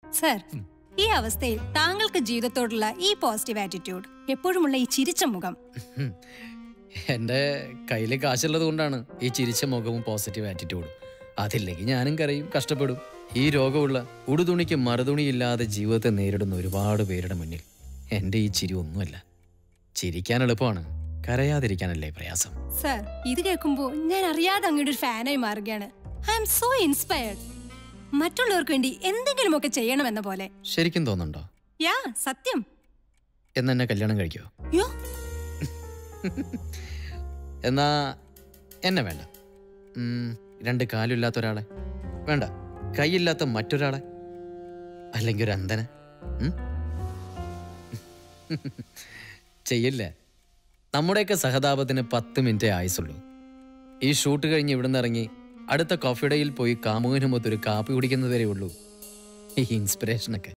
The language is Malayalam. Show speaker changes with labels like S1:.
S1: സർ ഈ അവസ്ഥയിൽ താങ്കൾക്ക് ജീവിതത്തോടുള്ള ഈ പോസിറ്റീവ് ആറ്റിറ്റ്യൂഡ് എപ്പോഴുമുള്ള ഈ ചിരിച്ച മുഖം
S2: ഉം. എൻ്റെ കയ്യിൽ കാശുള്ളത് കൊണ്ടാണ് ഈ ചിരിച്ച മുഖവും പോസിറ്റീവ് ആറ്റിറ്റ്യൂഡും അതില്ലെങ്കിൽ ഞാനും കരയും കഷ്ടപ്പെടും ഈ രോഗമുള്ള ഉടുതുണിക്ക് മറുതുണിയില്ലാതെ ജീവിതത്തെ നേരിടുന്ന ഒരുപാട് പേരുടെ മുന്നിൽ എൻ്റെ ഈ ചിരി ഒന്നുമല്ല ചിരിക്കാൻ എളുപ്പമാണ് കരയാതിരിക്കാനല്ലേ പ്രയാസം
S1: സർ ഇത് കേൾക്കുമ്പോൾ ഞാൻ അറിയാതെ അങ്ങയുടെ ഒരു ഫാനായി മാറുകയാണ് ഐ എം സോ ഇൻസ്പയർഡ് മറ്റുള്ളവർക്ക് വേണ്ടി എന്തെങ്കിലുമൊക്കെ ചെയ്യണമെന്ന പോലെ
S2: ശരിക്കും തോന്നുന്നുണ്ടോ
S1: യാ സത്യം
S2: എന്നെ കല്യാണം കഴിക്കോ
S1: യോ
S2: എന്നാ എന്നെ വേണ്ട ഉം, രണ്ട് കാലില്ലാത്ത ഒരാളെ വേണ്ട കൈയില്ലാത്ത മറ്റൊരാളെ അല്ലെങ്കിൽ ഒരു അന്ധനെ ഉം? ചെയ്യില്ല നമ്മുടെയൊക്കെ സഹതാപത്തിന് പത്ത് മിനിറ്റേ ആയുസുള്ളൂ ഈ ഷൂട്ട് കഴിഞ്ഞ് ഇവിടുന്ന് ഇറങ്ങി അടുത്ത കോഫി ഡേയിൽ പോയി കാമുകനുമൊത്തൊരു കാപ്പി കുടിക്കുന്നതേ ഉള്ളൂ ഈ ഇൻസ്പിറേഷനൊക്കെ